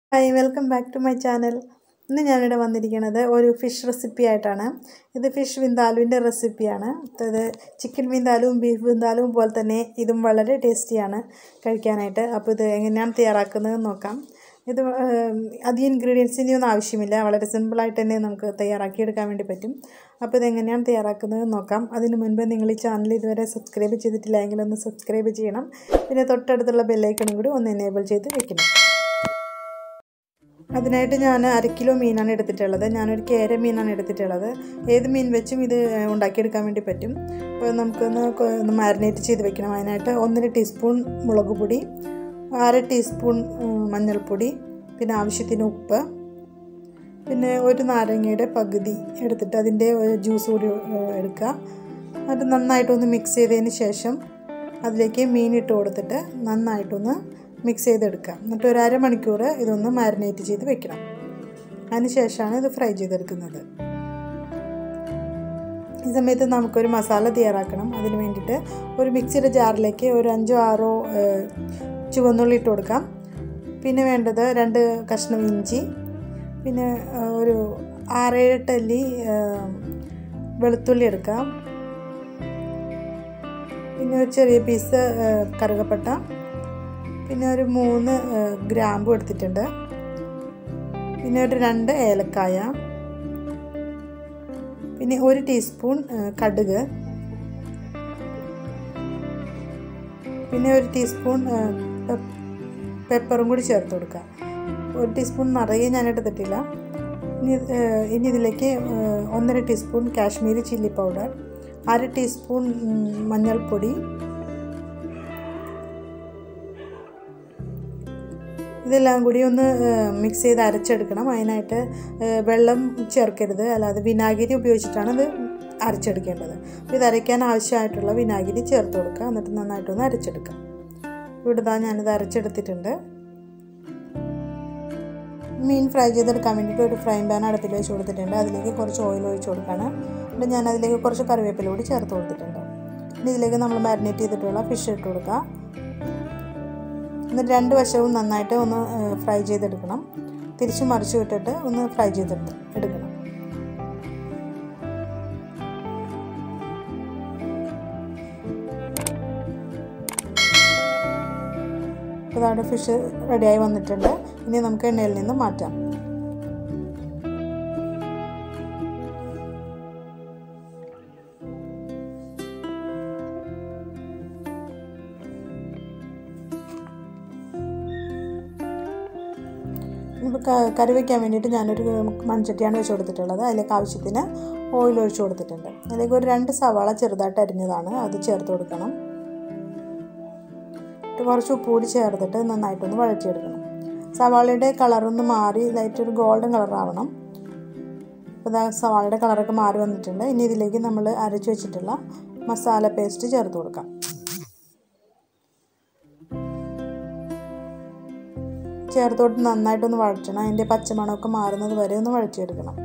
hi welcome back to my channel ഇന്ന് ഞാനിവിടെ വന്നിരിക്കുന്നത് ഒരു ഫിഷ് റെസിപ്പി ആയിട്ടാണ് ഇത് ഫിഷ് വിന്താലുവിൻ്റെ റെസിപ്പിയാണ് ഇത് ചിക്കൻ വിന്താലും ബീഫ് വിന്താലും പോലെ തന്നെ ഇതും വളരെ ടേസ്റ്റിയാണ് കഴിക്കാനായിട്ട് അപ്പോൾ ഇത് എങ്ങനെയാണ് തയ്യാറാക്കുന്നത് നോക്കാം ഇത് അധികം ഇൻഗ്രീഡിയൻസിൻ്റെ ഒന്നും ആവശ്യമില്ല വളരെ സിമ്പിളായിട്ട് തന്നെ നമുക്ക് തയ്യാറാക്കിയെടുക്കാൻ വേണ്ടി പറ്റും അപ്പോൾ ഇതെങ്ങനെയാണ് തയ്യാറാക്കുന്നത് നോക്കാം അതിന് മുൻപ് നിങ്ങൾ ഈ ചാനൽ ഇതുവരെ സബ്സ്ക്രൈബ് ചെയ്തിട്ടില്ല എങ്കിൽ ഒന്ന് സബ്സ്ക്രൈബ് ചെയ്യണം പിന്നെ തൊട്ടടുത്തുള്ള ബെല്ലൈക്കണും കൂടി ഒന്ന് എനേബിൾ ചെയ്ത് വെക്കണം അതിനായിട്ട് ഞാൻ അര കിലോ മീനാണ് എടുത്തിട്ടുള്ളത് ഞാനൊരു കേര മീനാണ് എടുത്തിട്ടുള്ളത് ഏത് മീൻ വെച്ചും ഇത് ഉണ്ടാക്കിയെടുക്കാൻ വേണ്ടി പറ്റും അപ്പോൾ നമുക്കൊന്ന് ഒന്ന് മാരിനേറ്റ് ചെയ്ത് വെക്കണം അതിനായിട്ട് ഒന്നര ടീസ്പൂൺ മുളക് പൊടി അര ടീസ്പൂൺ മഞ്ഞൾപ്പൊടി പിന്നെ ആവശ്യത്തിന് ഉപ്പ് പിന്നെ ഒരു നാരങ്ങയുടെ പകുതി എടുത്തിട്ട് അതിൻ്റെ ജ്യൂസ് കൂടി എടുക്കുക അത് നന്നായിട്ടൊന്ന് മിക്സ് ചെയ്തതിന് ശേഷം അതിലേക്ക് മീൻ ഇട്ട് കൊടുത്തിട്ട് നന്നായിട്ടൊന്ന് മിക്സ് ചെയ്തെടുക്കുക എന്നിട്ട് ഒരു അരമണിക്കൂർ ഇതൊന്ന് മാരിനേറ്റ് ചെയ്ത് വെക്കണം അതിന് ശേഷമാണ് ഇത് ഫ്രൈ ചെയ്തെടുക്കുന്നത് ഈ സമയത്ത് നമുക്കൊരു മസാല തയ്യാറാക്കണം അതിന് വേണ്ടിയിട്ട് ഒരു മിക്സിയുടെ ജാറിലേക്ക് ഒരു അഞ്ചോ ആറോ ചുവന്നുള്ളി ഇട്ട് കൊടുക്കാം പിന്നെ വേണ്ടത് രണ്ട് കഷ്ണം ഇഞ്ചി പിന്നെ ഒരു ആറേഴ് ടല്ലി വെളുത്തുള്ളി എടുക്കാം പിന്നെ ഒരു ചെറിയ പീസ് കറുകപ്പട്ട പിന്നെ ഒരു മൂന്ന് ഗ്രാമ്പു എടുത്തിട്ടുണ്ട് പിന്നെ ഒരു രണ്ട് ഏലക്കായ പിന്നെ ഒരു ടീസ്പൂൺ കടുക് പിന്നെ ഒരു ടീസ്പൂൺ പെപ്പറും കൂടി ചേർത്ത് കൊടുക്കുക ഒരു ടീസ്പൂൺ നിറയെ ഞാൻ എടുത്തിട്ടില്ല ഇനി ഇനി ഇതിലേക്ക് ഒന്നര ടീസ്പൂൺ കാശ്മീരി ചില്ലി പൗഡർ അര ടീസ്പൂൺ മഞ്ഞൾപ്പൊടി ഇതെല്ലാം കൂടി ഒന്ന് മിക്സ് ചെയ്ത് അരച്ചെടുക്കണം അതിനായിട്ട് വെള്ളം ചേർക്കരുത് അല്ലാതെ വിനാഗിരി ഉപയോഗിച്ചിട്ടാണ് ഇത് അരച്ചെടുക്കേണ്ടത് അപ്പോൾ ഇത് അരയ്ക്കാൻ ആവശ്യമായിട്ടുള്ള വിനാഗിരി ചേർത്ത് കൊടുക്കുക എന്നിട്ട് നന്നായിട്ടൊന്ന് അരച്ചെടുക്കുക ഇവിടെ ഇതാ ഞാനിത് അരച്ചെടുത്തിട്ടുണ്ട് മീൻ ഫ്രൈ ചെയ്തെടുക്കാൻ വേണ്ടിയിട്ട് ഒരു ഫ്രൈ പാൻ അടുപ്പിൽ വെച്ച് കൊടുത്തിട്ടുണ്ട് അതിലേക്ക് കുറച്ച് ഓയിൽ ഒഴിച്ച് കൊടുക്കുകയാണ് എന്നിട്ട് ഞാൻ അതിലേക്ക് കുറച്ച് കറിവേപ്പില കൂടി ചേർത്ത് കൊടുത്തിട്ടുണ്ട് ഇനി ഇതിലേക്ക് നമ്മൾ മാരിനേറ്റ് ചെയ്തിട്ടുള്ള ഫിഷ് ഇട്ട് കൊടുക്കുക എന്നിട്ട് രണ്ട് വശവും നന്നായിട്ട് ഒന്ന് ഫ്രൈ ചെയ്തെടുക്കണം തിരിച്ച് മറിച്ച് വിട്ടിട്ട് ഒന്ന് ഫ്രൈ ചെയ്തെടുത്ത് എടുക്കണം ഇപ്പോൾ അവിടെ ഫിഷ് റെഡിയായി വന്നിട്ടുണ്ട് ഇനി നമുക്ക് എണ്ണയിൽ നിന്ന് മാറ്റാം ഇപ്പോൾ കറി വയ്ക്കാൻ വേണ്ടിയിട്ട് ഞാനൊരു മൺചട്ടിയാണ് വെച്ച് കൊടുത്തിട്ടുള്ളത് അതിലേക്ക് ആവശ്യത്തിന് ഓയിൽ ഒഴിച്ച് കൊടുത്തിട്ടുണ്ട് അതിലേക്ക് ഒരു രണ്ട് സവാള ചെറുതായിട്ട് അരിഞ്ഞതാണ് അത് ചേർത്ത് കൊടുക്കണം കുറച്ച് ഉപ്പ് കൂടി ചേർത്തിട്ട് നന്നായിട്ടൊന്ന് വഴറ്റിയെടുക്കണം സവാളയുടെ കളറൊന്ന് മാറി ലൈറ്റ് ഒരു ഗോൾഡൻ കളറാവണം അപ്പോൾ ഇതാ സവാളയുടെ കളറൊക്കെ മാറി വന്നിട്ടുണ്ട് ഇനി ഇതിലേക്ക് നമ്മൾ അരച്ച് വെച്ചിട്ടുള്ള മസാല പേസ്റ്റ് ചേർത്ത് കൊടുക്കാം ചേർത്തോട്ട് നന്നായിട്ടൊന്ന് വഴറ്റണം അതിൻ്റെ പച്ചമണമൊക്കെ മാറുന്നത് വരെ ഒന്ന് വഴറ്റിയെടുക്കണം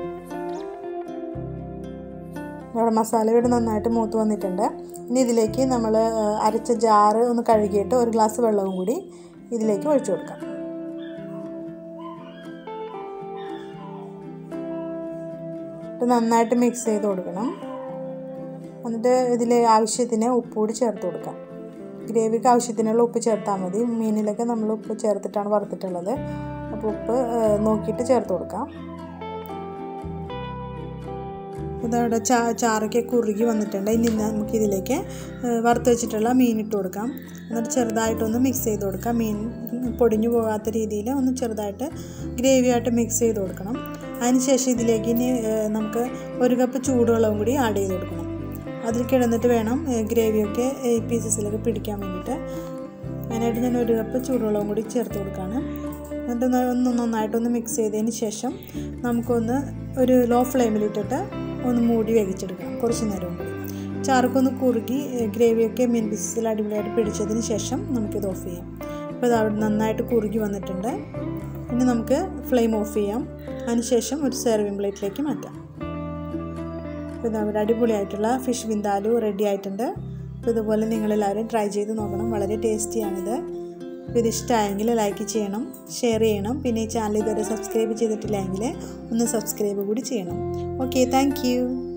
ഇവിടെ മസാല ഇവിടെ നന്നായിട്ട് മൂത്ത് വന്നിട്ടുണ്ട് ഇനി ഇതിലേക്ക് നമ്മൾ അരച്ച ജാറ് ഒന്ന് കഴുകിയിട്ട് ഒരു ഗ്ലാസ് വെള്ളവും കൂടി ഇതിലേക്ക് ഒഴിച്ചു കൊടുക്കാം ഇത് നന്നായിട്ട് മിക്സ് ചെയ്ത് കൊടുക്കണം എന്നിട്ട് ഇതിൽ ആവശ്യത്തിന് ഉപ്പ് കൂടി ചേർത്ത് കൊടുക്കാം ഗ്രേവിക്ക് ആവശ്യത്തിനുള്ള ഉപ്പ് ചേർത്താൽ മതി മീനിലൊക്കെ നമ്മൾ ഉപ്പ് ചേർത്തിട്ടാണ് വറുത്തിട്ടുള്ളത് അപ്പോൾ ഉപ്പ് നോക്കിയിട്ട് ചേർത്ത് കൊടുക്കാം ഇതവിടെ ചാ ചാറൊക്കെ കുറുകി വന്നിട്ടുണ്ട് ഇനി നമുക്ക് ഇതിലേക്ക് വറുത്ത് വെച്ചിട്ടുള്ള മീൻ ഇട്ട് കൊടുക്കാം എന്നിട്ട് ചെറുതായിട്ടൊന്ന് മിക്സ് ചെയ്ത് കൊടുക്കാം മീൻ പൊടിഞ്ഞു പോകാത്ത രീതിയിൽ ഒന്ന് ചെറുതായിട്ട് ഗ്രേവിയായിട്ട് മിക്സ് ചെയ്ത് കൊടുക്കണം അതിനുശേഷം ഇതിലേക്ക് ഇനി നമുക്ക് ഒരു കപ്പ് ചൂടുവെള്ളവും കൂടി ആഡ് ചെയ്ത് കൊടുക്കണം അതിൽ കിടന്നിട്ട് വേണം ഗ്രേവിയൊക്കെ ഈ പീസസിലൊക്കെ പിടിക്കാൻ വേണ്ടിയിട്ട് അതിനായിട്ട് ഞാൻ ഒരു കപ്പ് ചൂടുവെള്ളവും കൂടി ചേർത്ത് കൊടുക്കുകയാണ് എന്നിട്ട് ഒന്ന് നന്നായിട്ടൊന്ന് മിക്സ് ചെയ്തതിന് ശേഷം നമുക്കൊന്ന് ഒരു ലോ ഫ്ലെയിമിലിട്ടിട്ട് ഒന്ന് മൂടി വേവിച്ചെടുക്കണം കുറച്ച് നേരം കൂടി ചാർക്കൊന്ന് കുറുകി ഗ്രേവിയൊക്കെ മീൻ പീസസിൽ അടിപൊളിയായിട്ട് പിടിച്ചതിന് ശേഷം നമുക്കിത് ഓഫ് ചെയ്യാം അപ്പോൾ ഇത് അവിടെ നന്നായിട്ട് കുറുകി വന്നിട്ടുണ്ട് ഇനി നമുക്ക് ഫ്ലെയിം ഓഫ് ചെയ്യാം അതിനുശേഷം ഒരു സെർവിങ് പ്ലേറ്റിലേക്ക് മാറ്റാം അപ്പോൾ ഇത് അവിടെ അടിപൊളിയായിട്ടുള്ള ഫിഷ് വിന്താലു റെഡി ആയിട്ടുണ്ട് അപ്പോൾ ഇതുപോലെ നിങ്ങളെല്ലാവരും ട്രൈ ചെയ്ത് നോക്കണം വളരെ ടേസ്റ്റിയാണിത് ഇത് ഇഷ്ടമായെങ്കിൽ ലൈക്ക് ചെയ്യണം ഷെയർ ചെയ്യണം പിന്നെ ഈ ചാനൽ ഇതുവരെ സബ്സ്ക്രൈബ് ചെയ്തിട്ടില്ലെങ്കിൽ ഒന്ന് സബ്സ്ക്രൈബ് കൂടി ചെയ്യണം ഓക്കെ താങ്ക്